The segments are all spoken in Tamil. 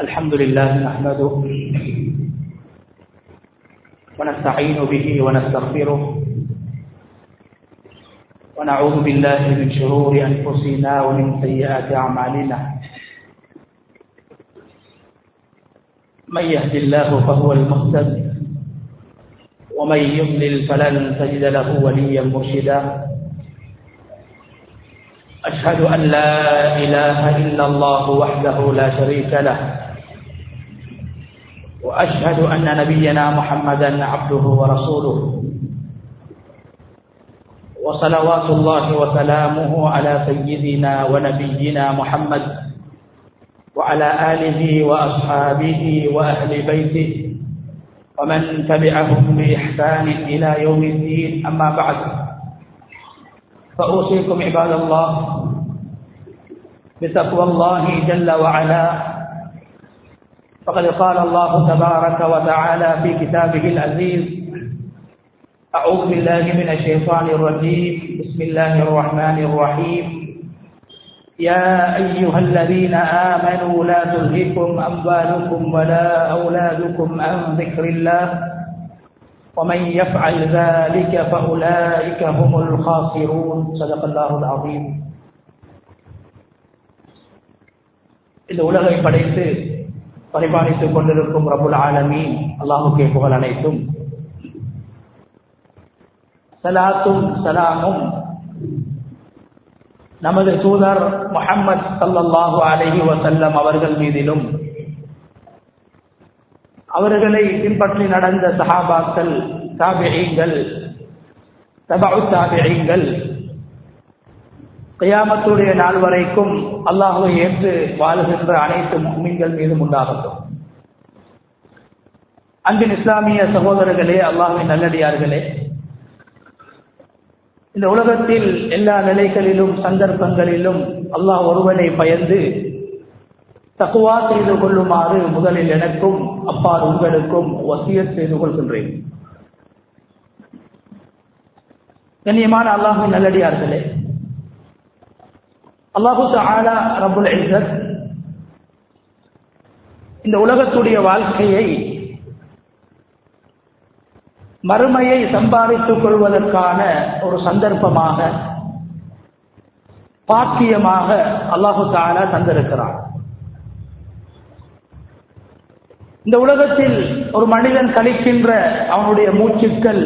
الحمد لله نحمده ونستعين به ونستغفره ونعوذ بالله من شرور أنفسنا ومن سيئات أعمالنا من يهد الله فهو المهتد ومن يضلل فلن تجد له وليا مرشدا أشهد أن لا إله إلا الله وحده لا شريك له وأشهد أن نبينا محمدا عبده ورسوله وصلوات الله وسلامه على سيدنا ونبينا محمد وعلى آله وأصحابه وأهل بيته ومن تبعهم بإحسان إلى يوم الدين أما بعد فأوصيكم عباد الله بتقوى الله جل وعلا فقد قال الله تبارك وتعالى في كتابه العزيز أعوذ بالله من الشيطان الرجيم بسم الله الرحمن الرحيم يا أيها الذين آمنوا لا تلهكم أموالكم ولا أولادكم عن ذكر الله ومن يفعل ذلك فأولئك هم الخاسرون صدق الله العظيم இந்த உலகை படைத்து பரிபாலித்துக் கொண்டிருக்கும் ரபுல் ஆலமீன் அல்லாஹுக்கே புகழ் அனைத்தும் சலாத்தும் சலாமும் நமது தூதர் முஹம்மது சல்லல்லாஹு அலஹி வசல்லம் அவர்கள் மீதிலும் அவர்களை பின்பற்றி நடந்த சஹாபாக்கள் தாபியங்கள் தபு தாபியங்கள் கையாமத்துடைய நாள் வரைக்கும் அல்லாஹுவை ஏற்று வாழுகின்ற அனைத்து மீன்கள் மீதும் உண்டாகட்டும் அன்பின் இஸ்லாமிய சகோதரர்களே அல்லாஹுவின் நல்லடியார்களே இந்த உலகத்தில் எல்லா நிலைகளிலும் சந்தர்ப்பங்களிலும் அல்லாஹ் ஒருவனை பயந்து தக்குவா செய்து கொள்ளுமாறு முதலில் எனக்கும் அப்பால் உங்களுக்கும் வசியத் செய்து கொள்கின்றேன் கண்ணியமான அல்லாஹின் நல்லடியார்களே அல்லாஹு ஆலா ரபுல் இசத் இந்த உலகத்துடைய வாழ்க்கையை மறுமையை சம்பாதித்துக் கொள்வதற்கான ஒரு சந்தர்ப்பமாக பாக்கியமாக அல்லாஹு தாலா தந்திருக்கிறான் இந்த உலகத்தில் ஒரு மனிதன் கழிக்கின்ற அவனுடைய மூச்சுக்கள்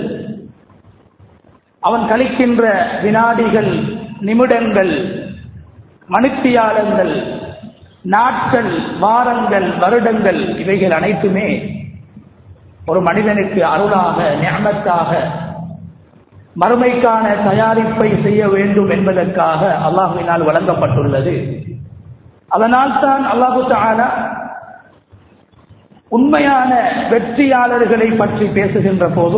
அவன் கழிக்கின்ற வினாடிகள் நிமிடங்கள் மணித்தியாலங்கள் நாட்கள் வாரங்கள் வருடங்கள் இவைகள் அனைத்துமே ஒரு மனிதனுக்கு அருளாக ஞானத்தாக மறுமைக்கான தயாரிப்பை செய்ய வேண்டும் என்பதற்காக அல்லாஹுவினால் வழங்கப்பட்டுள்ளது அதனால் தான் அல்லாஹு தாலா உண்மையான வெற்றியாளர்களை பற்றி பேசுகின்ற போது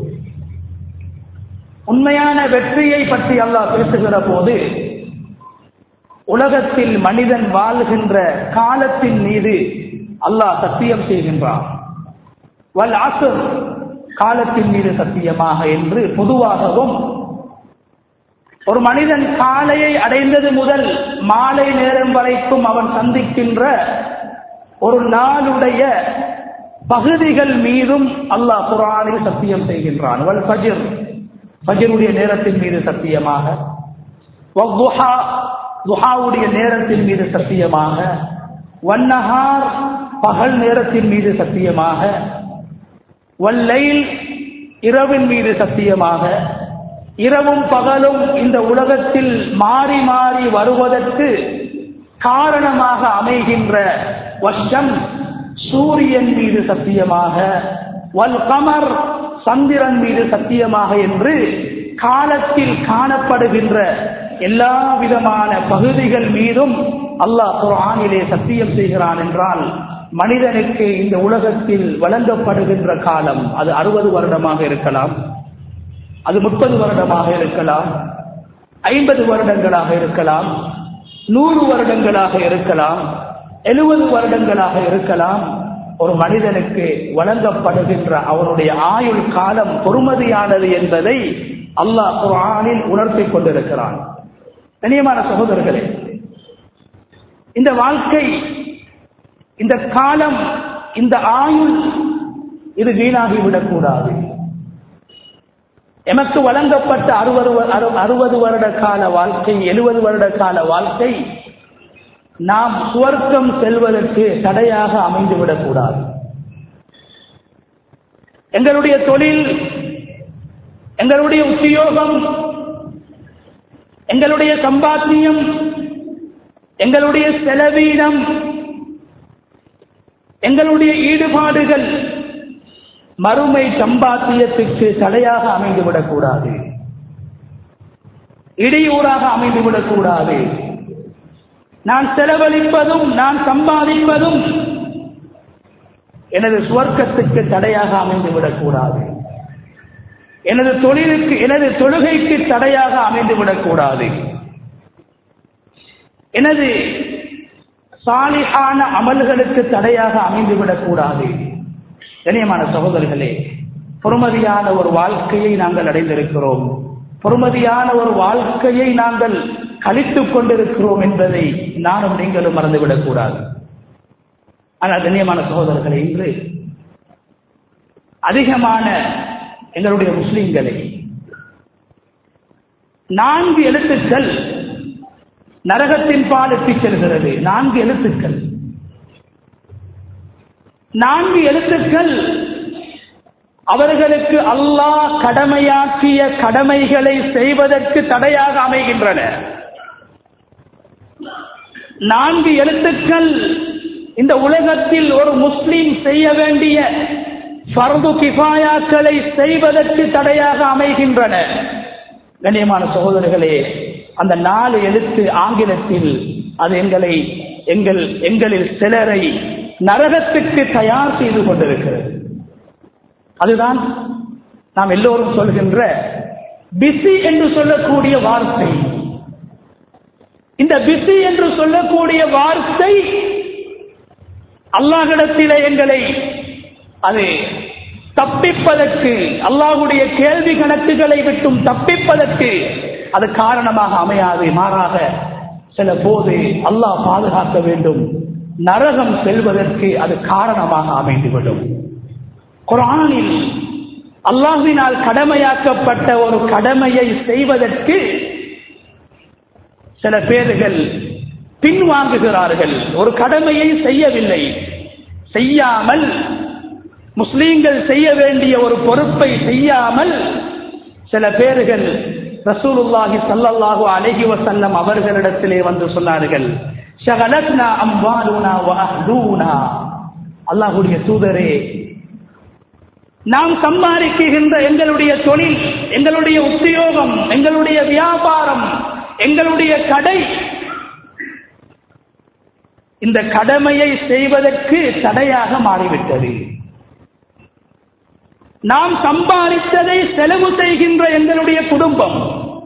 உண்மையான வெற்றியை பற்றி அல்லாஹ் பேசுகிற போது உலகத்தில் மனிதன் வாழ்கின்ற காலத்தின் மீது அல்லாஹ் சத்தியம் செய்கின்றான் வல் ஆசர் காலத்தின் மீது சத்தியமாக என்று பொதுவாகவும் ஒரு மனிதன் காலையை அடைந்தது முதல் மாலை நேரம் வரைக்கும் அவன் சந்திக்கின்ற ஒரு நாளுடைய பகுதிகள் மீதும் அல்லாஹ் குரானில் சத்தியம் செய்கின்றான் வல் ஃபஜிர் ஃபஜிருடைய நேரத்தின் மீது சத்தியமாக துஹாவுடைய நேரத்தின் மீது சத்தியமாக வன்னஹார் பகல் நேரத்தின் மீது சத்தியமாக வல்லைல் இரவின் மீது சத்தியமாக இரவும் பகலும் இந்த உலகத்தில் மாறி மாறி வருவதற்கு காரணமாக அமைகின்ற வஷம் சூரியன் மீது சத்தியமாக வல் கமர் சந்திரன் மீது சத்தியமாக என்று காலத்தில் காணப்படுகின்ற எல்லா விதமான பகுதிகள் மீதும் அல்லாஹ் குரானிலே சத்தியம் செய்கிறான் என்றால் மனிதனுக்கு இந்த உலகத்தில் வழங்கப்படுகின்ற காலம் அது அறுபது வருடமாக இருக்கலாம் அது முப்பது வருடமாக இருக்கலாம் ஐம்பது வருடங்களாக இருக்கலாம் நூறு வருடங்களாக இருக்கலாம் எழுபது வருடங்களாக இருக்கலாம் ஒரு மனிதனுக்கு வழங்கப்படுகின்ற அவனுடைய ஆயுள் காலம் பொறுமதியானது என்பதை அல்லாஹ் குரானில் உணர்த்திக் கொண்டிருக்கிறான் கண்ணியமான சகோதரர்களே இந்த வாழ்க்கை இந்த காலம் இந்த ஆயுள் இது வீணாகி விடக்கூடாது எமக்கு வழங்கப்பட்ட அறுபது அறுபது வருட கால வாழ்க்கை எழுபது வருட கால வாழ்க்கை நாம் சுவர்க்கம் செல்வதற்கு தடையாக அமைந்துவிடக்கூடாது எங்களுடைய தொழில் எங்களுடைய உத்தியோகம் எங்களுடைய சம்பாத்தியம் எங்களுடைய செலவீனம் எங்களுடைய ஈடுபாடுகள் மறுமை சம்பாத்தியத்துக்கு தடையாக அமைந்துவிடக்கூடாது இடையூறாக அமைந்துவிடக்கூடாது நான் செலவழிப்பதும் நான் சம்பாதிப்பதும் எனது சுவர்க்கத்துக்கு தடையாக அமைந்துவிடக்கூடாது எனது தொழிலுக்கு எனது தொழுகைக்கு தடையாக அமைந்துவிடக்கூடாது எனது சாலிகான அமல்களுக்கு தடையாக அமைந்துவிடக்கூடாது கண்ணியமான சகோதரர்களே பொறுமதியான ஒரு வாழ்க்கையை நாங்கள் அடைந்திருக்கிறோம் பொறுமதியான ஒரு வாழ்க்கையை நாங்கள் கழித்துக் கொண்டிருக்கிறோம் என்பதை நானும் நீங்களும் மறந்துவிடக்கூடாது ஆனால் கண்ணியமான சகோதரர்களை இன்று அதிகமான எங்களுடைய முஸ்லிம்களை நான்கு எழுத்துக்கள் நரகத்தின் பால் எட்டிச் செல்கிறது நான்கு எழுத்துக்கள் நான்கு எழுத்துக்கள் அவர்களுக்கு அல்லாஹ் கடமையாக்கிய கடமைகளை செய்வதற்கு தடையாக அமைகின்றன நான்கு எழுத்துக்கள் இந்த உலகத்தில் ஒரு முஸ்லீம் செய்ய வேண்டிய ஃபர்து கிஃபாயாக்களை செய்வதற்கு தடையாக அமைகின்றன கண்ணியமான சகோதரர்களே அந்த நாலு எழுத்து ஆங்கிலத்தில் அது எங்களை எங்கள் எங்களில் சிலரை நரகத்துக்கு தயார் செய்து கொண்டிருக்கிறது அதுதான் நாம் எல்லோரும் சொல்கின்ற பிசி என்று சொல்லக்கூடிய வார்த்தை இந்த பிசி என்று சொல்லக்கூடிய வார்த்தை அல்லாஹிடத்திலே எங்களை அது தப்பிப்பதற்கு அல்லாஹுடைய கேள்வி கணக்குகளை விட்டும் தப்பிப்பதற்கு அது காரணமாக அமையாது மாறாக சில போது அல்லாஹ் பாதுகாக்க வேண்டும் நரகம் செல்வதற்கு அது காரணமாக அமைந்துவிடும் குரானில் அல்லாஹினால் கடமையாக்கப்பட்ட ஒரு கடமையை செய்வதற்கு சில பேர்கள் பின்வாங்குகிறார்கள் ஒரு கடமையை செய்யவில்லை செய்யாமல் முஸ்லீம்கள் செய்ய வேண்டிய ஒரு பொறுப்பை செய்யாமல் சில பேர்கள் ரசூலுல்லாஹி சல்லல்லாஹு அலைஹி வஸல்லம் அவர்களிடத்திலே வந்து சொன்னார்கள் ஷகலத்னா அம்வாலுனா வ அஹ்லூனா அல்லாஹ்வுடைய தூதரே நாம் சம்பாதிக்கின்ற எங்களுடைய தொழில் எங்களுடைய உத்தியோகம் எங்களுடைய வியாபாரம் எங்களுடைய கடை இந்த கடமையை செய்வதற்கு தடையாக மாறிவிட்டது நாம் சம்பாதித்ததை செலவு செய்கின்ற எங்களுடைய குடும்பம்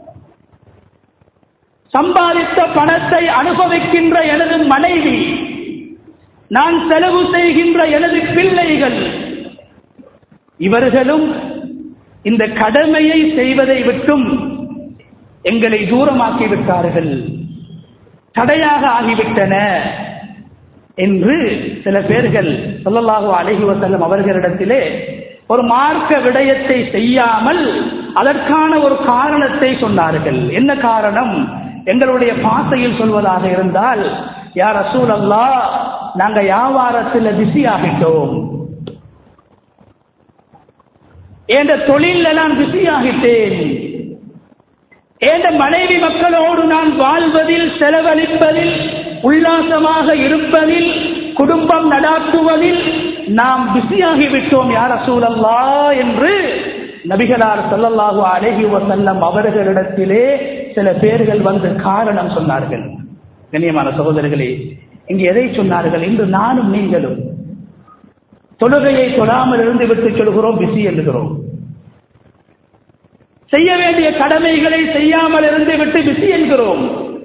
சம்பாதித்த பணத்தை அனுபவிக்கின்ற எனது மனைவி நான் செலவு செய்கின்ற எனது பிள்ளைகள் இவர்களும் இந்த கடமையை செய்வதை விட்டும் எங்களை தூரமாக்கி விட்டார்கள் தடையாக ஆகிவிட்டன என்று சில பேர்கள் சொல்லலாக அழகி வசல்லம் அவர்களிடத்திலே ஒரு மார்க்க விடயத்தை செய்யாமல் அதற்கான ஒரு காரணத்தை சொன்னார்கள் என்ன காரணம் எங்களுடைய பாசையில் சொல்வதாக இருந்தால் யார் ரசூல் அல்லா நாங்க வியாபாரத்தில் பிஸி ஆகிட்டோம் என்ற தொழில நான் பிஸி ஆகிட்டேன் என்ற மனைவி மக்களோடு நான் வாழ்வதில் செலவழிப்பதில் உல்லாசமாக இருப்பதில் குடும்பம் நடாத்துவதில் நாம் பிஸியாகி விட்டோம் யார சூழல்லா என்று நபிகளார் சொல்லல்லாஹு அழகி வசல்லம் அவர்களிடத்திலே சில பேர்கள் வந்து காரணம் சொன்னார்கள் கண்ணியமான சகோதரர்களே இங்கு எதை சொன்னார்கள் இன்று நானும் நீங்களும் தொழுகையை தொடாமல் இருந்து விட்டு சொல்கிறோம் பிஸி என்கிறோம் செய்ய வேண்டிய கடமைகளை செய்யாமல் இருந்து விட்டு பிஸி என்கிறோம்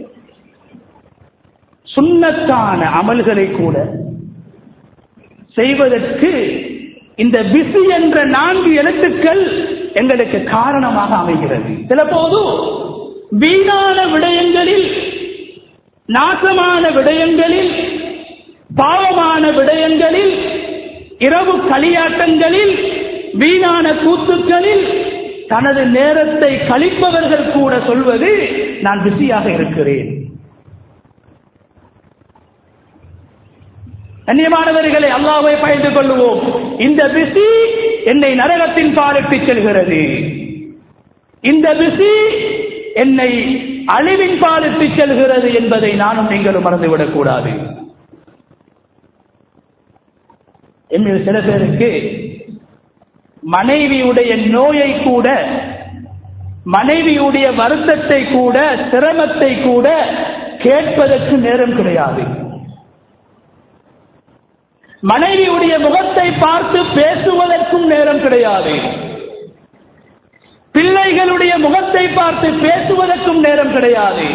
சுண்ணத்தான அமல்களை கூட செய்வதற்கு இந்த பிசி என்ற நான்கு எழுத்துக்கள் எங்களுக்கு காரணமாக அமைகிறது சில போது வீணான விடயங்களில் நாசமான விடயங்களில் பாவமான விடயங்களில் இரவு களியாட்டங்களில் வீணான கூத்துக்களில் தனது நேரத்தை கழிப்பவர்கள் கூட சொல்வது நான் பிஸியாக இருக்கிறேன் கண்ணியமானவர்களை அல்லாவை பயந்து கொள்வோம் இந்த பிசி என்னை நரகத்தின் பாலிட்டு செல்கிறது இந்த பிசி என்னை அழிவின் பாலிட்டு செல்கிறது என்பதை நானும் நீங்களும் மறந்துவிடக் கூடாது என்னில் சில பேருக்கு மனைவியுடைய நோயை கூட மனைவியுடைய வருத்தத்தை கூட சிரமத்தை கூட கேட்பதற்கு நேரம் கிடையாது மனைவியுடைய முகத்தை பார்த்து பேசுவதற்கும் நேரம் கிடையாது பிள்ளைகளுடைய முகத்தை பார்த்து பேசுவதற்கும் நேரம் கிடையாது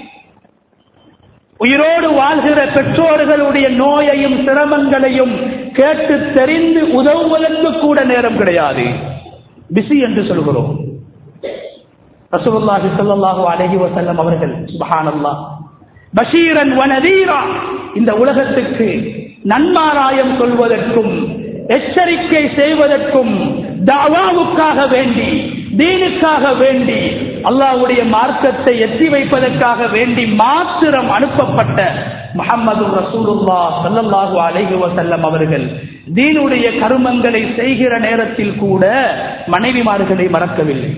உயிரோடு வாழ்கிற பெற்றோர்களுடைய நோயையும் சிரமங்களையும் கேட்டு தெரிந்து உதவுவதற்கு கூட நேரம் கிடையாது பிஸி என்று சொல்கிறோம் ரசூலுல்லாஹி ஸல்லல்லாஹு அலைஹி வஸல்லம் அவர்கள் சுப்ஹானல்லாஹ் பஷீரன் வனதீரா இந்த உலகத்துக்கு நன்மாராயம் சொல்வதற்கும் எச்சரிக்கை செய்வதற்கும் தாவாவுக்காக வேண்டி தீனுக்காக வேண்டி அல்லாஹ்வுடைய மார்க்கத்தை எத்தி வைப்பதற்காக வேண்டி மாத்திரம் அனுப்பப்பட்ட முகமது ரசூலுல்லா ஸல்லல்லாஹு அலைஹி வஸல்லம் அவர்கள் தீனுடைய கருமங்களை செய்கிற நேரத்தில் கூட மனைவிமார்களை மறக்கவில்லை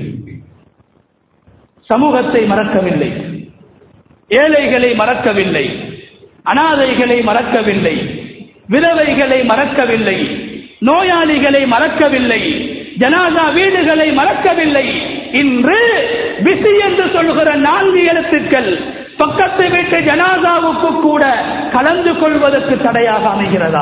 சமூகத்தை மறக்கவில்லை ஏழைகளை மறக்கவில்லை அனாதைகளை மறக்கவில்லை விதவைகளை மறக்கவில்லை நோயாளிகளை மறக்கவில்லை ஜனாதா வீடுகளை மறக்கவில்லை இன்று பிசி என்று சொல்கிற நான்கு எழுத்துக்கள் பக்கத்து வீட்டு ஜனாதாவுக்கு கூட கலந்து கொள்வதற்கு தடையாக அமைகிறதா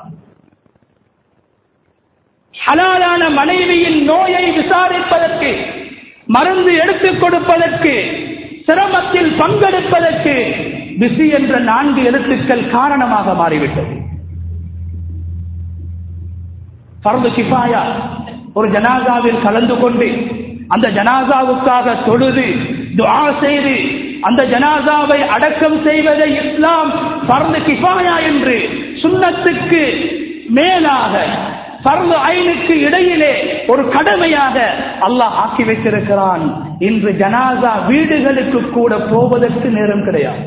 ஹலாலான மனைவியின் நோயை விசாரிப்பதற்கு மருந்து எடுத்துக் கொடுப்பதற்கு சிரமத்தில் பங்கெடுப்பதற்கு பிசி என்ற நான்கு எழுத்துக்கள் காரணமாக மாறிவிட்டது பரந்து கிஃபாயா ஒரு ஜனாசாவில் கலந்து கொண்டு அந்த ஜனாசாவுக்காக தொழுது துஆ செய்து அந்த ஜனாசாவை அடக்கம் செய்வதை இஸ்லாம் பரந்து கிஃபாயா என்று சுண்ணத்துக்கு மேலாக பரந்து ஐனுக்கு இடையிலே ஒரு கடமையாக அல்லாஹ் ஆக்கி வைத்திருக்கிறான் இன்று ஜனாசா வீடுகளுக்கு கூட போவதற்கு நேரம் கிடையாது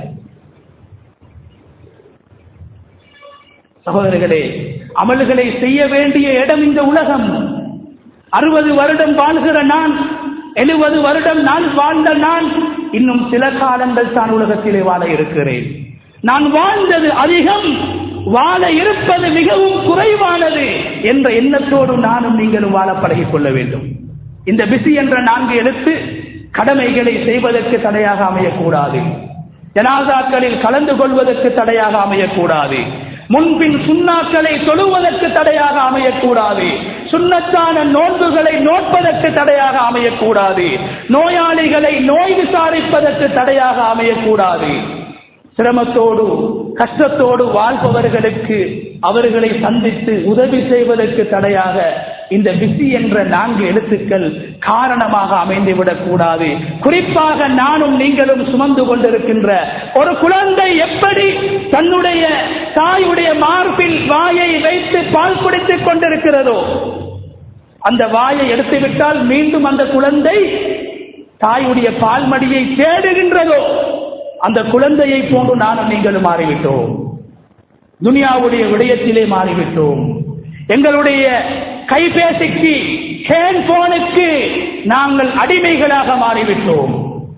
சகோதரர்களே அமல்களை செய்ய வேண்டிய இடம் இந்த உலகம் அறுபது வருடம் வாழ்கிற நான் எழுபது வருடம் நான் வாழ்ந்த நான் இன்னும் சில காலங்கள் தான் உலகத்திலே வாழ இருக்கிறேன் நான் வாழ்ந்தது அதிகம் வாழ இருப்பது மிகவும் குறைவானது என்ற எண்ணத்தோடு நானும் நீங்களும் வாழ பழகிக் கொள்ள வேண்டும் இந்த பிசி என்ற நான்கு எழுத்து கடமைகளை செய்வதற்கு தடையாக அமையக்கூடாது ஜனாசாக்களில் கலந்து கொள்வதற்கு தடையாக அமையக்கூடாது முன்பின் சுண்ணாக்களை தொழுவதற்கு தடையாக அமையக்கூடாது சுண்ணத்தான நோன்புகளை நோட்பதற்கு தடையாக அமையக்கூடாது நோயாளிகளை நோய் விசாரிப்பதற்கு தடையாக அமையக்கூடாது சிரமத்தோடு கஷ்டத்தோடு வாழ்பவர்களுக்கு அவர்களை சந்தித்து உதவி செய்வதற்கு தடையாக இந்த பிசி என்ற நான்கு எழுத்துக்கள் காரணமாக அமைந்துவிடக் கூடாது குறிப்பாக நானும் நீங்களும் சுமந்து கொண்டிருக்கின்ற ஒரு குழந்தை எப்படி தன்னுடைய தாயுடைய மார்பில் வாயை வைத்து பால் குடித்துக் கொண்டிருக்கிறதோ அந்த வாயை எடுத்துவிட்டால் மீண்டும் அந்த குழந்தை தாயுடைய பால்மடியை தேடுகின்றதோ அந்த குழந்தையை போன்று நானும் நீங்களும் மாறிவிட்டோம் துனியாவுடைய விடயத்திலே மாறிவிட்டோம் எங்களுடைய கைபேசிக்கு ஹேண்ட்போனுக்கு நாங்கள் அடிமைகளாக மாறிவிட்டோம்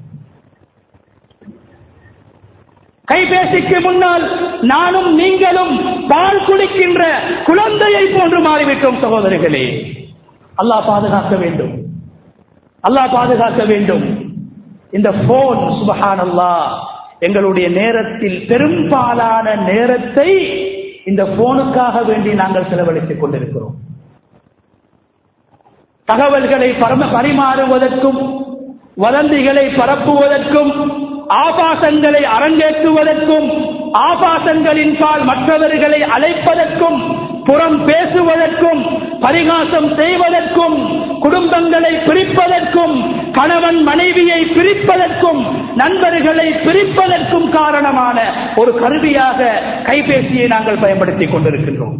கைபேசிக்கு முன்னால் நானும் நீங்களும் பால் குடிக்கின்ற குழந்தையை போன்று மாறிவிட்டோம் சகோதரிகளே அல்லாஹ் பாதுகாக்க வேண்டும் அல்லாஹ் பாதுகாக்க வேண்டும் இந்த போன் சுபஹான் அல்லாஹ் எங்களுடைய நேரத்தில் பெரும்பாலான நேரத்தை இந்த போனுக்காக வேண்டி நாங்கள் செலவழித்துக் கொண்டிருக்கிறோம் தகவல்களை பரம பரிமாறுவதற்கும் வதந்திகளை பரப்புவதற்கும் ஆபாசங்களை அரங்கேற்றுவதற்கும் ஆபாசங்களின் பால் மற்றவர்களை அழைப்பதற்கும் புறம் பேசுவதற்கும் பரிகாசம் செய்வதற்கும் குடும்பங்களை பிரிப்பதற்கும் கணவன் மனைவியை பிரிப்பதற்கும் நண்பர்களை பிரிப்பதற்கும் காரணமான ஒரு கருவியாக கைபேசியை நாங்கள் பயன்படுத்திக் கொண்டிருக்கின்றோம்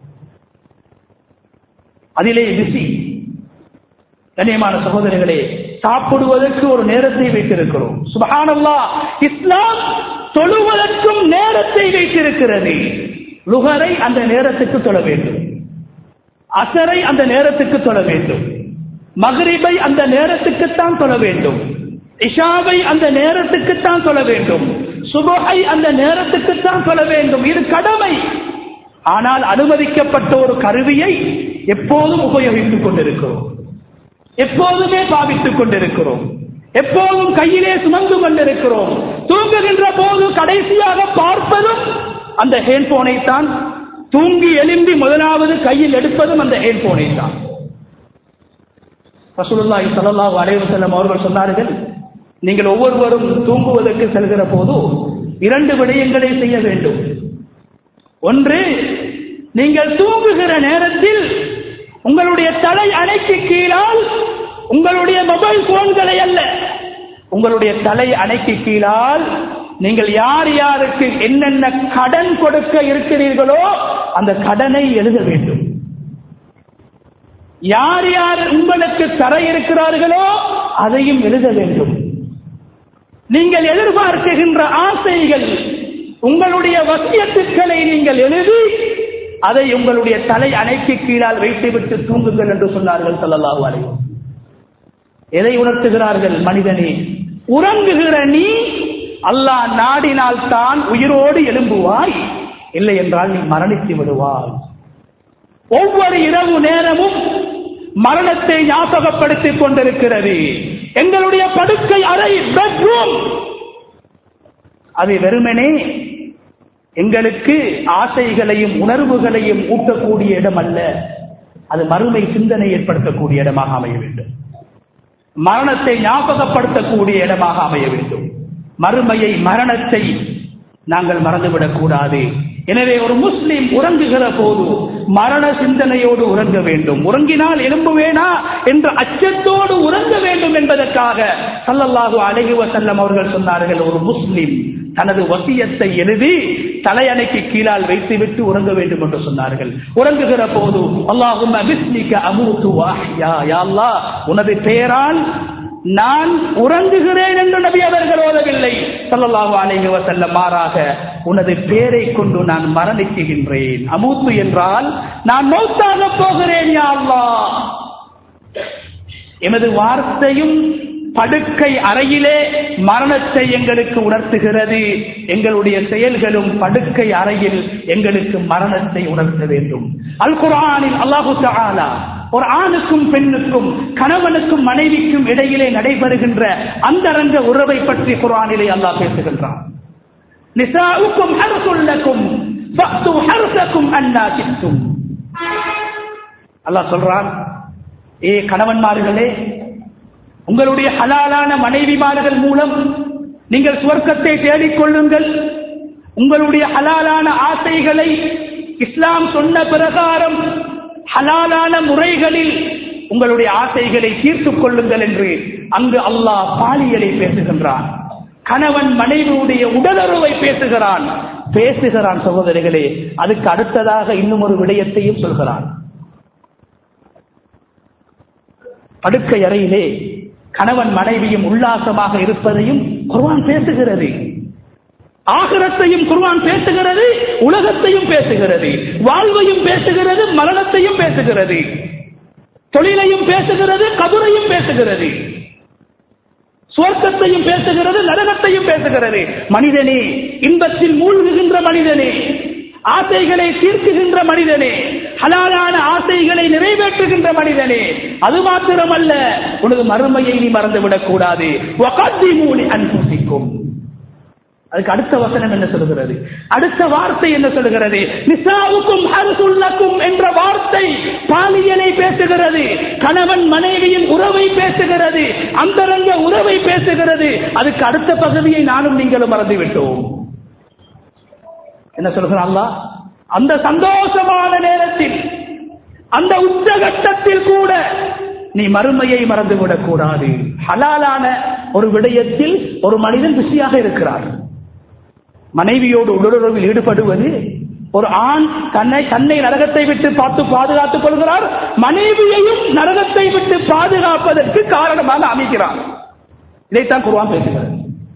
அதிலே பிசி கண்ணியமான சகோதரர்களே சாப்பிடுவதற்கு ஒரு நேரத்தை வைத்திருக்கிறோம் சுபஹானல்லா இஸ்லாம் தொழுவதற்கும் நேரத்தை வைத்திருக்கிறது லுகரை அந்த நேரத்துக்கு தொழ வேண்டும் அசரை அந்த நேரத்துக்கு தொழ வேண்டும் மகரிபை அந்த நேரத்துக்குத்தான் தொழ வேண்டும் இஷாவை அந்த நேரத்துக்குத்தான் தொழ வேண்டும் சுபஹை அந்த நேரத்துக்குத்தான் தொழ வேண்டும் இது கடமை ஆனால் அனுமதிக்கப்பட்ட ஒரு கருவியை எப்போதும் உபயோகித்துக் கொண்டிருக்கிறோம் எப்போதுமே பாவித்துக் கொண்டிருக்கிறோம் எப்போதும் கையிலே சுமந்து கொண்டிருக்கிறோம் தூங்குகின்ற போது கடைசியாக பார்ப்பதும் அந்த ஹேண்ட்போனை தான் தூங்கி எழும்பி முதலாவது கையில் எடுப்பதும் அந்த ஹேண்ட்போனை தான் ரசூலுல்லாஹி ஸல்லல்லாஹு அலைஹி வஸல்லம் அவர்கள் சொன்னார்கள் நீங்கள் ஒவ்வொருவரும் தூங்குவதற்கு செல்கிற போது இரண்டு விடயங்களை செய்ய வேண்டும் ஒன்று நீங்கள் தூங்குகிற நேரத்தில் உங்களுடைய தலை அணைக்கு கீழால் உங்களுடைய மொபைல் போன்களை அல்ல உங்களுடைய தலை அணைக்கு கீழால் நீங்கள் யார் யாருக்கு என்னென்ன கடன் கொடுக்க இருக்கிறீர்களோ அந்த கடனை எழுத வேண்டும் யார் யார் உங்களுக்கு தர இருக்கிறார்களோ அதையும் எழுத வேண்டும் நீங்கள் எதிர்பார்க்குகின்ற ஆசைகள் உங்களுடைய வசியத்துக்களை நீங்கள் எழுதி அதை உங்களுடைய தலை அணைக்கு கீழால் வைத்துவிட்டு தூங்குங்கள் என்று சொன்னார்கள் சொல்லலாஹு அலைஹி எதை உணர்த்துகிறார்கள் மனிதனே உறங்குகிற நீ அல்லாஹ் நாடினால் தான் உயிரோடு எழும்புவாய் இல்லை என்றால் நீ மரணித்து விடுவாய் ஒவ்வொரு இரவு நேரமும் மரணத்தை ஞாபகப்படுத்திக் கொண்டிருக்கிறது எங்களுடைய படுக்கை அறை பெட்ரூம் அது வெறுமனே எங்களுக்கு ஆசைகளையும் உணர்வுகளையும் ஊட்டக்கூடிய இடம் அல்ல அது மறுமை சிந்தனை ஏற்படுத்தக்கூடிய இடமாக அமைய வேண்டும் மரணத்தை ஞாபகப்படுத்தக்கூடிய இடமாக அமைய வேண்டும் மறுமையை மரணத்தை நாங்கள் மறந்துவிடக் கூடாது எனவே ஒரு முஸ்லிம் உறங்குகிற போது மரண சிந்தனையோடு உறங்க வேண்டும் உறங்கினால் எழும்புவேனா என்ற அச்சத்தோடு உறங்க வேண்டும் என்பதற்காக சல்லல்லாஹு அலைஹி வஸல்லம் அவர்கள் சொன்னார்கள் ஒரு முஸ்லிம் தனது வசியத்தை எழுதி தலையணைக்கு கீழால் வைத்துவிட்டு உறங்க வேண்டும் என்று சொன்னார்கள் உறங்குகிற போது அல்லாஹும் அமூத்து வாஹ்யா யா அல்லாஹ் உனது பெயரால் நான் உறங்குகிறேன் என்று நபி அவர்கள் ஓதவில்லை ஸல்லல்லாஹு அலைஹி வஸல்லம் மாறாக உனது பேரை கொண்டு நான் மரணிக்குகின்றேன் அமூத்து என்றால் நான் மௌத்தாக போகிறேன் யா அல்லாஹ் எமது வார்த்தையும் படுக்கை அறையிலே மரணத்தை எங்களுக்கு உணர்த்துகிறது எங்களுடைய செயல்களும் படுக்கை அறையில் எங்களுக்கு மரணத்தை உணர்த்த வேண்டும் அல் குரானில் அல்லாஹு தஆலா ஒரு ஆணுக்கும் பெண்ணுக்கும் கணவனுக்கும் மனைவிக்கும் இடையிலே நடைபெறுகின்ற அந்தரங்க உறவை பற்றி குரானிலே அல்லாஹ் பேசுகின்றான் நிசாவுக்கும் ஹர்சுல்லக்கும் ஃபக்து ஹர்சக்கும் அன்னா கித்தும் அல்லாஹ் சொல்றான் ஏ கணவன்மார்களே உங்களுடைய ஹலாலான மனைவிமார்கள் மூலம் நீங்கள் சுவர்க்கத்தை தேடிக் கொள்ளுங்கள் உங்களுடைய ஹலாலான ஆசைகளை இஸ்லாம் சொன்ன பிரகாரம் ஹலாலான முறைகளில் உங்களுடைய ஆசைகளை தீர்த்துக் கொள்ளுங்கள் என்று அங்கு அல்லாஹ் பாலியலை பேசுகின்றான் கணவன் மனைவியுடைய உடலுறவை பேசுகிறான் பேசுகிறான் சகோதரிகளே அதுக்கு அடுத்ததாக இன்னும் ஒரு விடயத்தையும் சொல்கிறான் படுக்கை அறையிலே கணவன் மனைவியும் உல்லாசமாக இருப்பதையும் குர்வான் பேசுகிறது ஆகிரத்தையும் குர்வான் பேசுகிறது உலகத்தையும் பேசுகிறது வாழ்வையும் பேசுகிறது மரணத்தையும் பேசுகிறது தொழிலையும் பேசுகிறது கபரையும் பேசுகிறது சுவர்க்கத்தையும் பேசுகிறது நரகத்தையும் பேசுகிறது மனிதனே இன்பத்தில் மூழ்குகின்ற மனிதனே ஆசைகளை தீர்க்குகின்ற மனிதனே ஹலாலான ஆசைகளை நிறைவேற்றுகின்ற மனிதனே அது மாத்திரமல்ல உனது மறுமையை நீ மறந்துவிடக் கூடாது அன்புசிக்கும் அதுக்கு அடுத்த வசனம் என்ன சொல்லுகிறது அடுத்த வார்த்தை என்ன சொல்லுகிறது நிசாவுக்கும் ஹர்சுல்லக்கும் என்ற வார்த்தை பாலியலை பேசுகிறது கணவன் மனைவியின் உறவை பேசுகிறது அந்தரங்க உறவை பேசுகிறது அதுக்கு அடுத்த பகுதியை நானும் நீங்களும் மறந்துவிட்டோம் என்ன சொல்கிறான் அந்த சந்தோஷமான நேரத்தில் அந்த உச்சகட்டத்தில் கூட நீ மறுமையை மறந்துவிடக் கூடாது ஹலாலான ஒரு விடயத்தில் ஒரு மனிதன் பிஸியாக இருக்கிறார் மனைவியோடு உடலுறவில் ஈடுபடுவது ஒரு ஆண் தன்னை தன்னை நரகத்தை விட்டு பார்த்து பாதுகாத்துக் கொள்கிறார் மனைவியையும் நரகத்தை விட்டு பாதுகாப்பதற்கு காரணமாக அமைக்கிறார் இதைத்தான் குருவான் பேசுகிறது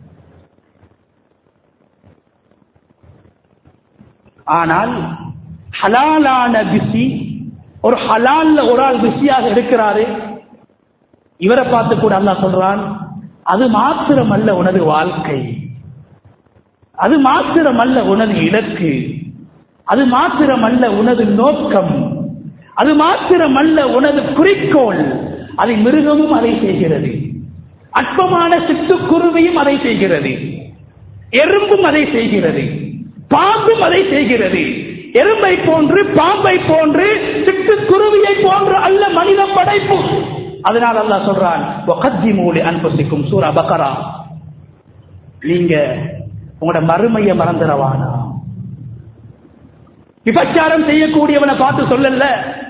ஆனால் ஹலாலான பிஸி ஒரு ஹலால்ல ஒரு ஆள் பிஸியாக இருக்கிறாரு இவரை பார்த்து கூட அல்லாஹ் சொல்றான் அது மாத்திரமல்ல உனது வாழ்க்கை அது மாத்திரமல்ல உனது இலக்கு அது மாத்திரமல்ல உனது நோக்கம் அது மாத்திரமல்ல உனது குறிக்கோள் அதை மிருகமும் அதை செய்கிறது அற்பமான சிட்டுக்குருவியும் அதை செய்கிறது எறும்பும் அதை செய்கிறது பாம்பும் அதை செய்கிறது எறும்பை போன்று பாம்பை போன்று சிட்டுக்குருவியை போன்று அல்ல மனித படைப்பு அதனால் அல்லாஹ் சொல்றான் மூலி அன்பசிக்கும் சூரா பக்கரா நீங்க உங்களோட மறுமையை மறந்துடவானா விபச்சாரம் செய்யக்கூடியவனை பார்த்து சொல்லல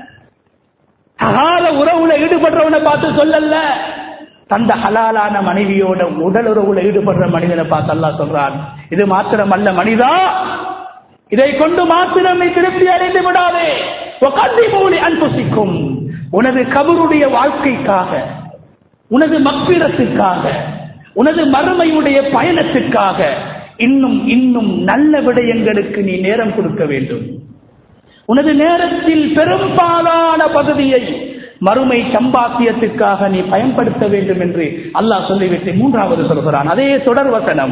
அகால உறவுல ஈடுபடுறவனை பார்த்து சொல்லல தந்த ஹலாலான மனைவியோட உடல் உறவுல ஈடுபடுற மனிதனை பார்த்து அல்லாஹ் சொல்றான் இது மாத்திரம் அல்ல மனிதா இதை கொண்டு மாத்திரம் நீ திருப்தி அடைந்து விடாதே மூலி அன்புசிக்கும் உனது கபருடைய வாழ்க்கைக்காக உனது மக்கிரத்துக்காக உனது மறுமையுடைய பயணத்துக்காக இன்னும் இன்னும் நல்ல விடயங்களுக்கு நீ நேரம் கொடுக்க வேண்டும் உனது நேரத்தில் பெரும்பாலான பகுதியை மறுமை சம்பாத்தியத்துக்காக நீ பயன்படுத்த வேண்டும் என்று அல்லாஹ் சொல்லிவிட்டு மூன்றாவது சொல்கிறான் அதே தொடர் வசனம்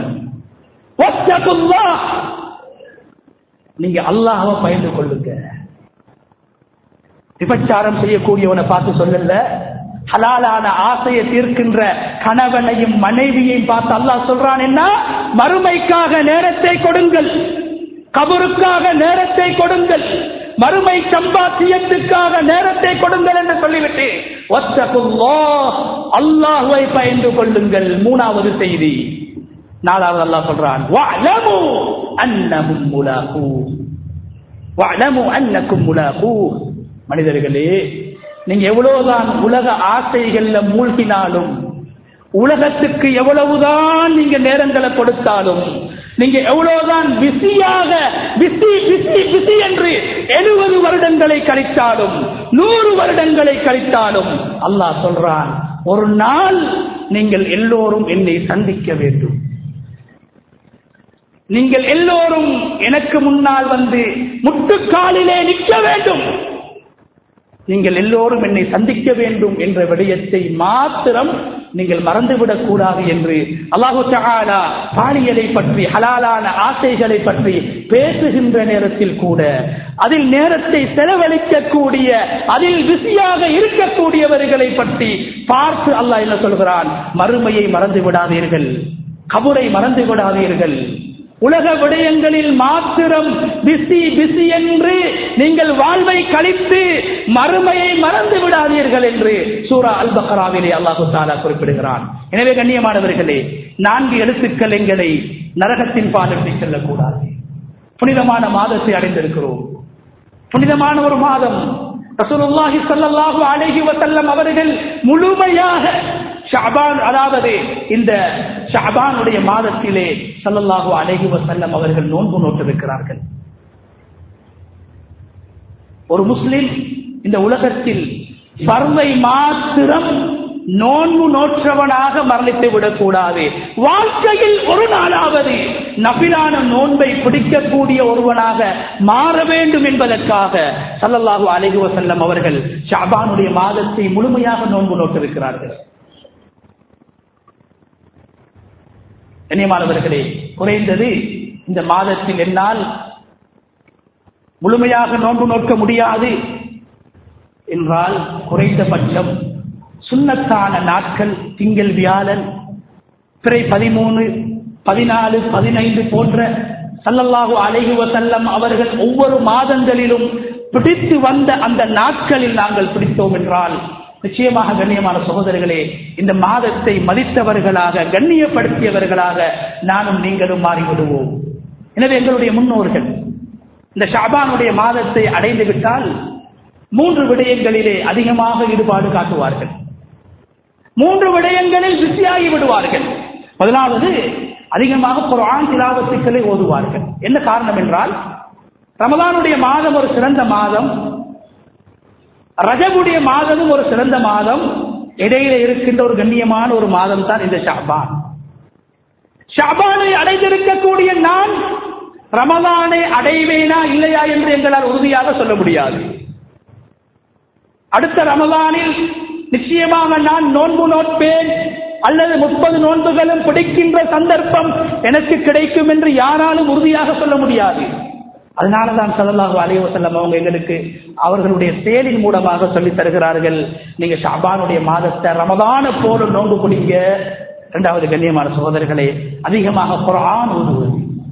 நீங்க அல்லாஹவை பயந்து கொள்ளுங்க விபச்சாரம் செய்யக்கூடியவனை பார்த்து சொல்லல ஹலாலான ஆசையை தீர்க்கின்ற கணவனையும் மனைவியையும் பார்த்து அல்லாஹ் சொல்றான் என்ன மறுமைக்காக நேரத்தை கொடுங்கள் கபருக்காக நேரத்தை கொடுங்கள் மறுமை சம்பாத்தியத்துக்காக நேரத்தை கொடுங்கள் என்று சொல்லிவிட்டு அல்லாஹுவை பயந்து கொள்ளுங்கள் மூணாவது செய்தி நாலாவது அல்லாஹ் சொல்றான் வஅலமு அன்னஹும் முலாகூ வஅலமு அன்னக்கும் முலாகூ மனிதர்களே நீங்க எவ்வளவுதான் உலக ஆசைகள்ல மூழ்கினாலும் உலகத்துக்கு எவ்வளவுதான் நீங்க நேரங்களை கொடுத்தாலும் நீங்க எவ்வளவுதான் பிஸியாக பிஸி பிஸி பிஸி என்று எழுபது வருடங்களை கழித்தாலும் நூறு வருடங்களை கழித்தாலும் அல்லாஹ் சொல்றான் ஒரு நாள் நீங்கள் எல்லோரும் என்னை சந்திக்க வேண்டும் நீங்கள் எல்லோரும் எனக்கு முன்னால் வந்து முட்டுக்காலிலே நிற்க வேண்டும் நீங்கள் எல்லோரும் என்னை சந்திக்க வேண்டும் என்ற விடயத்தை மாத்திரம் நீங்கள் மறந்துவிடக் கூடாது என்று அல்லாஹு தஆலா பாலியலை பற்றி ஹலாலான ஆசைகளை பற்றி பேசுகின்ற நேரத்தில் கூட அதில் நேரத்தை செலவழிக்கக்கூடிய அதில் பிஸியாக இருக்கக்கூடியவர்களை பற்றி பார்த்து அல்லாஹ் என்ன சொல்கிறான் மறுமையை மறந்து விடாதீர்கள் கபுரை மறந்து விடாதீர்கள் உலக விடயங்களில் மாத்திரம் பிஸி பிஸி என்று நீங்கள் வாழ்வை கழித்து மறுமையை மறந்து விடாதீர்கள் என்று சூரா அல் பக்ராவிலே அல்லாஹு தாலா குறிப்பிடுகிறான் எனவே கண்ணியமானவர்களே நான்கு எழுத்துக்கள் எங்களை நரகத்தின் பாதத்தை செல்லக்கூடாது புனிதமான மாதத்தை அடைந்திருக்கிறோம் புனிதமான ஒரு மாதம் ரசூலுல்லாஹி ஸல்லல்லாஹு அலைஹி வஸல்லம் அவர்கள் முழுமையாக ஷஅபான் அதாவது இந்த ஷஅபானுடைய மாதத்திலே ஸல்லல்லாஹு அலைஹி வஸல்லம் அவர்கள் நோன்பு நோட்டிருக்கிறார்கள் ஒரு முஸ்லிம் இந்த உலகத்தில் பர்வை மாத்திரம் நோன்பு நோற்றவனாக மரணித்து விடக்கூடாது வாழ்க்கையில் ஒரு நாளாவது நபிலான நோன்பை பிடிக்கக்கூடிய ஒருவனாக மாற வேண்டும் என்பதற்காக சல்லல்லாஹு அலைஹி வஸல்லம் அவர்கள் ஷாபானுடைய மாதத்தை முழுமையாக நோன்பு நோட்டிருக்கிறார்கள் கண்ணியமானவர்களே குறைந்தது இந்த மாதத்தில் என்னால் முழுமையாக நோன்பு நோக்க முடியாது என்றால் குறைந்தபட்சம் சுண்ணத்தான நாட்கள் திங்கள் வியாழன் பிறை பதிமூணு பதினாலு பதினைந்து போன்ற சல்லல்லாஹு அலைஹி வசல்லம் அவர்கள் ஒவ்வொரு மாதங்களிலும் பிடித்து வந்த அந்த நாட்களில் நாங்கள் பிடித்தோம் என்றால் நிச்சயமாக கண்ணியமான சகோதரர்களே இந்த மாதத்தை மதித்தவர்களாக கண்ணியப்படுத்தியவர்களாக நானும் நீங்களும் மாறிவிடுவோம் எனவே எங்களுடைய முன்னோர்கள் இந்த ஷாபானுடைய மாதத்தை அடைந்து விட்டால் மூன்று விடயங்களிலே அதிகமாக ஈடுபாடு காட்டுவார்கள் மூன்று விடயங்களில் பிஸியாகி விடுவார்கள் முதலாவது அதிகமாக குர்ஆன் திலாவத்துக்களை ஓதுவார்கள் என்ன காரணம் என்றால் ரமலானுடைய மாதம் ஒரு சிறந்த மாதம் ரஜபுடைய மாதமும் ஒரு சிறந்த மாதம் இடையில இருக்கின்ற ஒரு கண்ணியமான ஒரு மாதம் தான் இந்த ஷாபான் ஷாபானை அடைந்திருக்கக்கூடிய நான் ரமலானை அடைவேனா இல்லையா என்று எங்களால் உறுதியாக சொல்ல முடியாது அடுத்த ரமலானில் நிச்சயமாக நான் நோன்பு நோட்பேன் அல்லது முப்பது நோன்புகளும் பிடிக்கின்ற சந்தர்ப்பம் எனக்கு கிடைக்கும் என்று யாராலும் உறுதியாக சொல்ல முடியாது அதனாலதான் சல்லல்லாஹு அலைஹி வஸல்லம் அவங்க எங்களுக்கு அவர்களுடைய செயலின் மூலமாக சொல்லி தருகிறார்கள் நீங்க ஷாபானுடைய மாதத்தை ரமதான போல நோன்பு பிடிங்க இரண்டாவது கண்ணியமான சகோதரர்களே அதிகமாக குர்ஆன் ஓதுவது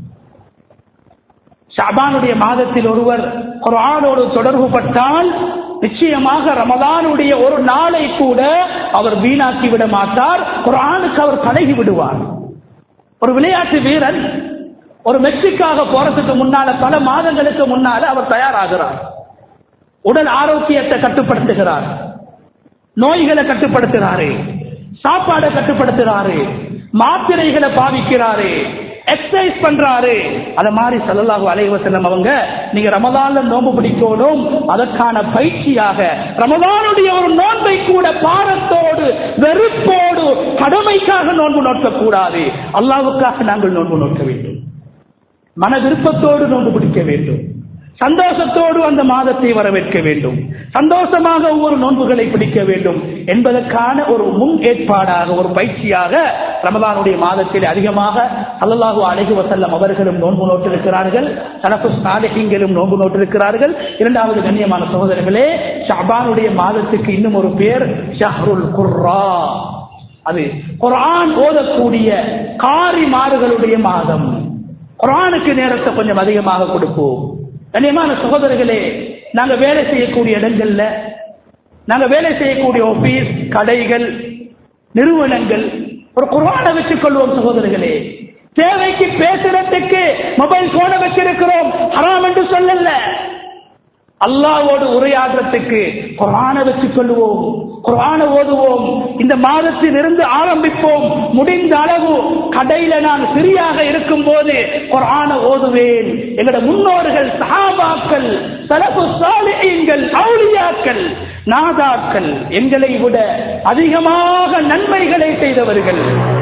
ஷாபானுடைய மாதத்தில் ஒருவர் குர்ஆனோடு தொடர்பு பட்டால் நிச்சயமாக ரமதானுடைய ஒரு நாளை கூட அவர் வீணாக்கி விட மாட்டார் குர்ஆனுக்கு அவர் பழகி விடுவார் ஒரு விளையாட்டு வீரன் ஒரு மெக்சிக்காக போறதுக்கு முன்னால பல மாதங்களுக்கு முன்னால அவர் தயாராகிறார் உடல் ஆரோக்கியத்தை கட்டுப்படுத்துகிறார் நோய்களை கட்டுப்படுத்துகிறாரு சாப்பாடை கட்டுப்படுத்துறாரு மாத்திரைகளை பாவிக்கிறாரு எக்ஸசைஸ் பண்றாரு அத மாதிரி சல்லல்லாஹு அலைஹி வஸல்லம் அவங்க நீங்க ரமதான்ல நோன்பு பிடிக்கணும் அதற்கான பயிற்சியாக ரமதானுடைய ஒரு நோன்பை கூட பாரத்தோடு வெறுப்போடு கடமைக்காக நோன்பு நோக்க கூடாது அல்லாவுக்காக நாங்கள் நோன்பு நோக்க வேண்டும் மன விருப்பத்தோடு நோன்பு பிடிக்க வேண்டும் சந்தோஷத்தோடு அந்த மாதத்தை வரவேற்க வேண்டும் சந்தோஷமாக ஒவ்வொரு நோன்புகளை பிடிக்க வேண்டும் என்பதற்கான ஒரு முன் ஏற்பாடாக ஒரு பயிற்சியாக ரமதானுடைய மாதத்தில் அதிகமாக சல்லல்லாஹு அலைஹி வஸல்லம் அவர்களும் நோன்பு நோட்டிருக்கிறார்கள் சலப்பு சாலிஹிங்களும் நோன்பு நோட்டிருக்கிறார்கள் இரண்டாவது கண்ணியமான சகோதரர்களே ஷாபானுடைய மாதத்துக்கு இன்னும் ஒரு பேர் ஷஹ்ருல் குர்ரா அது குர்ஆன் ஓதக்கூடிய காரிமார்களுடைய மாதம் குர்ஆனுக்கு நேரத்தை கொஞ்சம் அதிகமாக கொடுப்போம் கண்ணியமான சகோதரர்களே நாங்க வேலை செய்யக்கூடிய இடங்கள்ல நாங்க வேலை செய்யக்கூடிய ஆபீஸ் கடைகள் நிறுவனங்கள் ஒரு குர்ஆனை வச்சுக் கொள்வோம் சகோதரர்களே தேவைக்கு பேசுறதுக்கு மொபைல் போனை வச்சிருக்கிறோம் ஹராம் என்று சொல்லல அல்லாவோடு உரையாடுறதுக்கு குரான வச்சுக் கொள்வோம் குரான ஓதுவோம் இந்த மாதத்தில் இருந்து ஆரம்பிப்போம் முடிந்த அளவு கடையில நான் சிறியாக இருக்கும் போது குரான ஓதுவேன் எங்களோட முன்னோர்கள் சஹாபாக்கள் சலபு சாலிகள் அவுளியாக்கள் நாதாக்கள் எங்களை விட அதிகமாக நன்மைகளை செய்தவர்கள்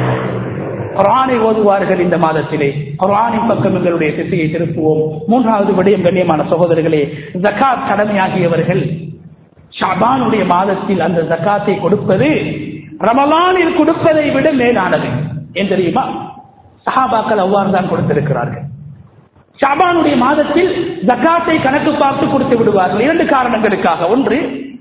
குரானை ஓதுவார்கள் இந்த மாதத்திலே குரானின் பக்கம் எங்களுடைய திசையை திருப்புவோம் மூன்றாவது விடயம் கண்ணியமான சகோதரர்களே ஜக்காத் கடமையாகியவர்கள் ஷாபானுடைய மாதத்தில் அந்த ஜக்காத்தை கொடுப்பது ரமலானில் கொடுப்பதை விட மேலானது ஏன் தெரியுமா சஹாபாக்கள் அவ்வாறு தான் கொடுத்திருக்கிறார்கள் ஷாபானுடைய மாதத்தில் ஜக்காத்தை கணக்கு பார்த்து கொடுத்து விடுவார்கள் இரண்டு காரணங்களுக்காக ஒன்று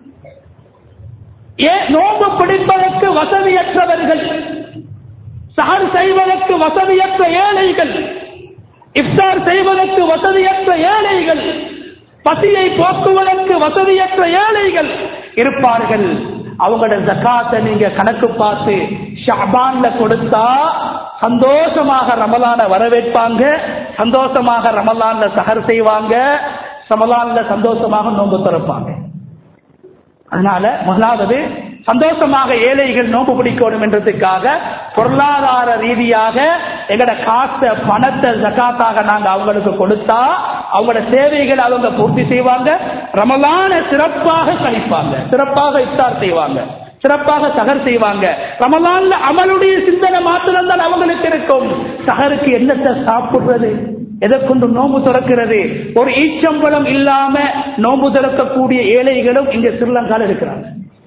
ஏன் நோன்பு பிடிப்பதற்கு வசதியற்றவர்கள் சஹர் செய்வதற்கு வசதியற்ற ஏழைகள் இஃப்தார் செய்வதற்கு வசதியற்ற ஏழைகள் பசியை போக்குவதற்கு வசதியற்ற ஏழைகள் இருப்பார்கள் அவங்களோட ஜக்காத்தை நீங்க கணக்கு பார்த்து ஷாபான்ல கொடுத்தா சந்தோஷமாக ரமலான வரவேற்பாங்க சந்தோஷமாக ரமலான்ல சஹர் செய்வாங்க ரமலான்ல சந்தோஷமாக நோன்பு திறப்பாங்க அதனால முதலாவது சந்தோஷமாக ஏழைகள் நோம்பு பிடிக்கணும் என்றதுக்காக பொருளாதார ரீதியாக எங்கட காசை பணத்தை ஜக்காத்தாக நாங்க அவங்களுக்கு கொடுத்தா அவங்களோட தேவைகளை அவங்க பூர்த்தி செய்வாங்க ரமலான சிறப்பாக கழிப்பாங்க சிறப்பாக இஃப்தார் செய்வாங்க சிறப்பாக சகர் செய்வாங்க ரமலான்ல அமலுடைய சிந்தனை மாத்திரம் தான் அவங்களுக்கு இருக்கும் சகருக்கு என்னத்தை சாப்பிடுறது எதை கொண்டு நோம்பு திறக்கிறது ஒரு ஈச்சம்பழம் இல்லாம நோம்பு திறக்கக்கூடிய ஏழைகளும் இங்க ஸ்ரீலங்கால இருக்கிறாங்க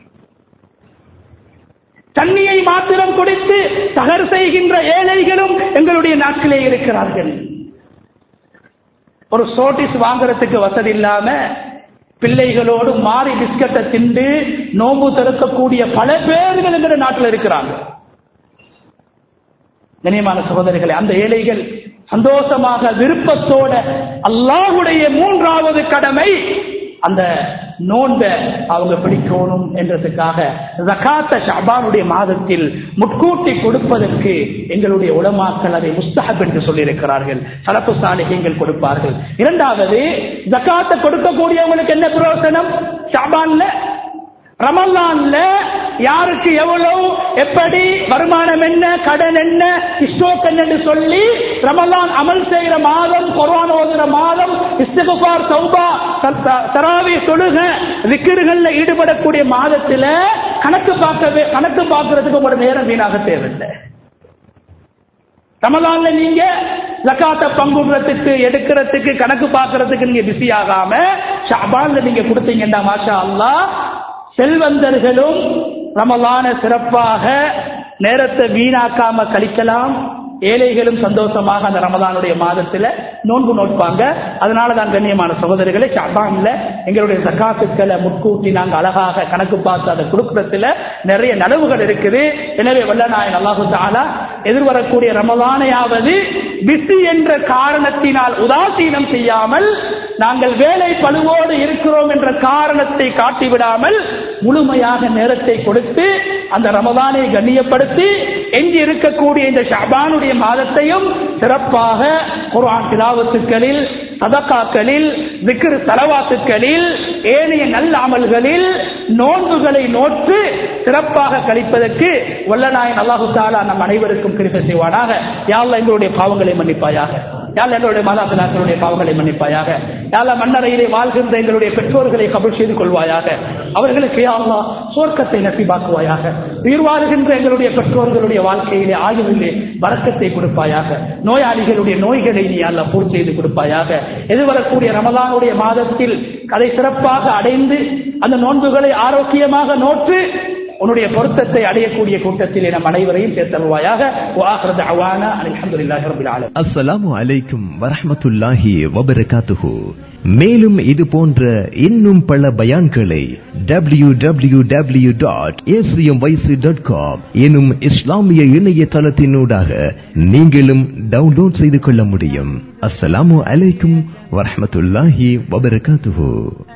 தண்ணியை மாத்திரம் குடித்து தகர் செய்கின்ற ஏழைகளும் எங்களுடைய நாட்டிலே இருக்கிறார்கள் ஒரு சோட்டிஸ் வாங்குறதுக்கு வசதி இல்லாம பிள்ளைகளோடு மாறி பிஸ்கட்டை திண்டு நோம்பு திறக்கக்கூடிய பல பேர்கள் எங்களுடைய நாட்டில் இருக்கிறாங்க கண்ணியமான சகோதரிகளே அந்த ஏழைகள் சந்தோஷமாக விருப்பத்தோட அல்லாஹுடைய மூன்றாவது கடமை அந்த நோன்ப அவங்க பிடிக்கணும் என்றதுக்காக ஜகாத்த ஷாபானுடைய மாதத்தில் முட்கூட்டி கொடுப்பதற்கு எங்களுடைய உலமாக்கள் அதை முஸ்தஹப் என்று சொல்லியிருக்கிறார்கள் சலப்பு சாலிகங்கள் கொடுப்பார்கள் இரண்டாவது ஜக்காத்தை கொடுக்கக்கூடியவங்களுக்கு என்ன பிரயோசனம் ரமலான்ல ரமலான்ல யாருக்கு எவ்வளவு எப்படி வருமானம் என்ன கடன் என்ன இஷ்டோக்கன் என்று சொல்லி ரமலான் அமல் செய்கிற மாதம் குர்ஆன் ஓதுகிற மாதம் இஸ்திகுபார் தௌபா தராவி தொழுக விக்கிர்கள்ல ஈடுபடக்கூடிய மாதத்துல கணக்கு பார்க்க கணக்கு பார்க்கறதுக்கு ஒரு நேரம் வீணாக தேவையில்லை ரமலான்ல நீங்க ஜக்காத்த பங்குறதுக்கு எடுக்கிறதுக்கு கணக்கு பார்க்கறதுக்கு நீங்க பிஸி ஆகாம ஷாபான்ல நீங்க கொடுத்தீங்கன்னா மாஷா அல்லாஹ் செல்வந்தர்களும் ரமலான சிறப்பாக நேரத்தை வீணாக்காம கழிக்கலாம் ஏழைகளும் சந்தோஷமாக அந்த ரமதானுடைய மாதத்துல நோன்பு நோட்பாங்க அதனால தான் கண்ணியமான சகோதரிகளை ஷாபான்ல எங்களுடைய சக்காத்துக்களை முன்கூட்டி நாங்கள் அழகாக கணக்கு பார்த்து அதை கொடுக்கறதுல நிறைய நனவுகள் இருக்குது எனவே வல்ல நாயன் அல்லாஹு தாலா எதிர்வரக்கூடிய ரமதானையாவது பிஸி என்ற காரணத்தினால் உதாசீனம் செய்யாமல் நாங்கள் வேலை பழுவோடு இருக்கிறோம் என்ற காரணத்தை காட்டிவிடாமல் முழுமையாக நேரத்தை கொடுத்து அந்த ரமதானை கண்ணியப்படுத்தி எஞ்சி இருக்கக்கூடிய இந்த ஷாபானுடைய மாதத்தையும் சிறப்பாக குர்ஆன் திலாவத்துக்களில் சதக்காக்களில் விக்கிரு தலவாத்துக்களில் ஏனைய நல்ல அமல்களில் நோன்புகளை நோற்று சிறப்பாக கழிப்பதற்கு வல்லநாயன் அல்லாஹு தாலா நம் அனைவருக்கும் கிருப்பை செய்வானாக யாழ்ல எங்களுடைய பாவங்களை மன்னிப்பாயாக யாழ் எங்களுடைய மாதாபிதாக்களுடைய பாவங்களை மன்னிப்பாயாக யாழ மன்னரையிலே வாழ்கின்ற எங்களுடைய பெற்றோர்களை கபல் செய்து கொள்வாயாக அவர்களுக்கு யாழ்லா சுவர்க்கத்தை நசிபாக்குவாயாக உயிர் வாழ்கின்ற எங்களுடைய பெற்றோர்களுடைய வாழ்க்கையிலே ஆயுளிலே வரக்கத்தை கொடுப்பாயாக நோயாளிகளுடைய நோய்களை நீ அல்ல பூர்த்தி செய்து கொடுப்பாயாக எதிர்வரக்கூடிய ரமலானுடைய மாதத்தில் அதை சிறப்பாக அடைந்து அந்த நோன்புகளை ஆரோக்கியமாக நோற்று உன்னுடைய பொருத்தத்தை அடையக்கூடிய கூட்டத்திலே நம் அனைவரையும் சேர்த்தருவாயாக வாஹரத் அவானா அல்ஹம்துலில்லாஹி ரப்பில் ஆலமீன் அஸ்ஸலாமு அலைக்கும் வரஹ்மத்துல்லாஹி வபரகாத்துஹு மேலும் இது போன்ற இன்னும் பல பயான்களை W W W dot dot com எனும் இஸ்லாமிய இணையதளத்தினூடாக நீங்களும் டவுன்லோட் செய்து கொள்ள முடியும் அஸ்ஸலாமு அலைக்கும் வரஹ்மத்துல்லாஹி வபரகாத்துஹு